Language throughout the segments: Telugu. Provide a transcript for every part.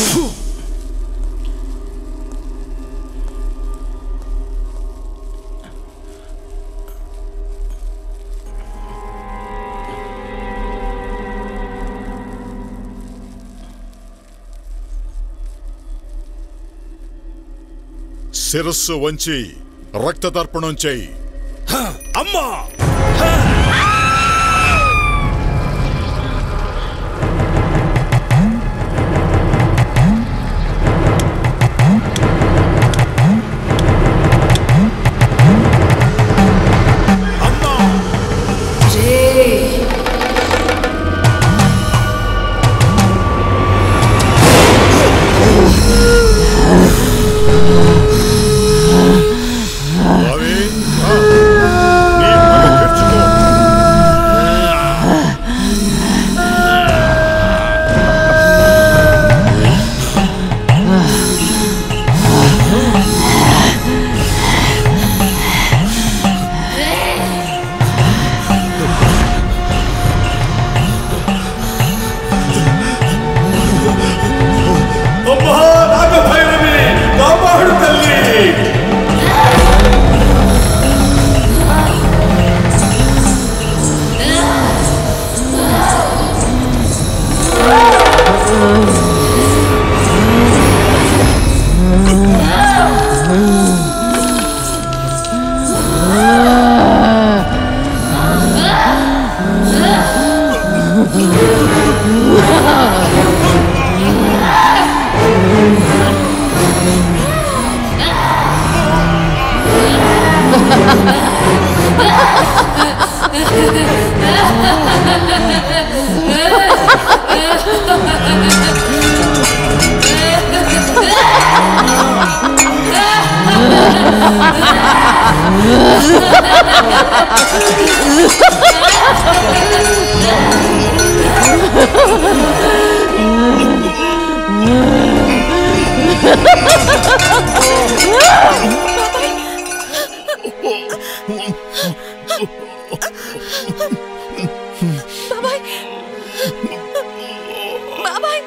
శిరస్సు వంచి రక్తతర్పణం చేయి అమ్మా అవి ఆ, నీ పగ తీర్చుకో అమ్మా నాగభైరవి కాపాడు తల్లి బాబాయ్ బాబాయ్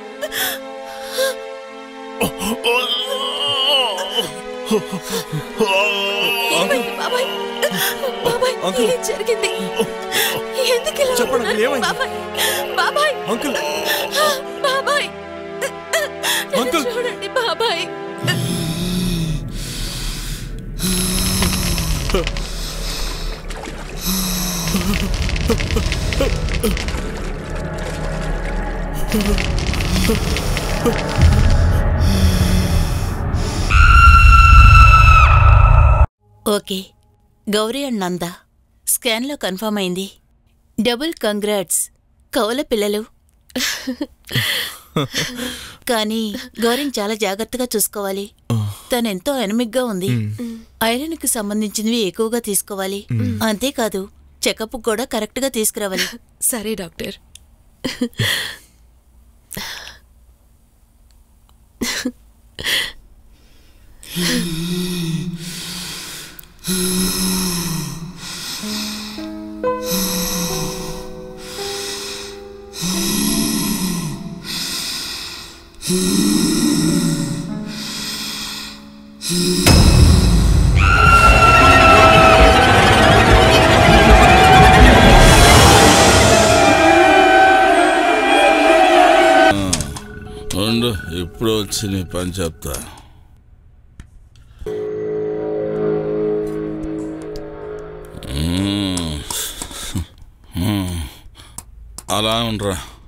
ఏమైంది బాబాయ్ బాబాయ్ అంకుల్. ఏం జరిగింది ఎందుకు ఇలా చెప్పండి, ఉన్నారు? ఏమైంది? బాబాయ్ బాబాయ్ అంకుల్ బాబాయ్ నన్ను అంకుల్. చూడండి బాబాయ్ ఓకే గౌరీ అండ్ నంద స్కాన్లో కన్ఫర్మ్ అయింది డబుల్ కంగ్రాట్స్ కౌల పిల్లలు కానీ గౌరీని చాలా జాగ్రత్తగా చూసుకోవాలి తనెంతో ఎనమిగ్గా ఉంది ఐరన్కి సంబంధించినవి ఎక్కువగా తీసుకోవాలి అంతేకాదు చెకప్ కూడా కరెక్ట్గా తీసుకురావాలి సరే డాక్టర్ ఉండు ఇప్పుడు వచ్చి నీ పని చెప్తా మ్మ్. మ్మ్. అలా ఉండరా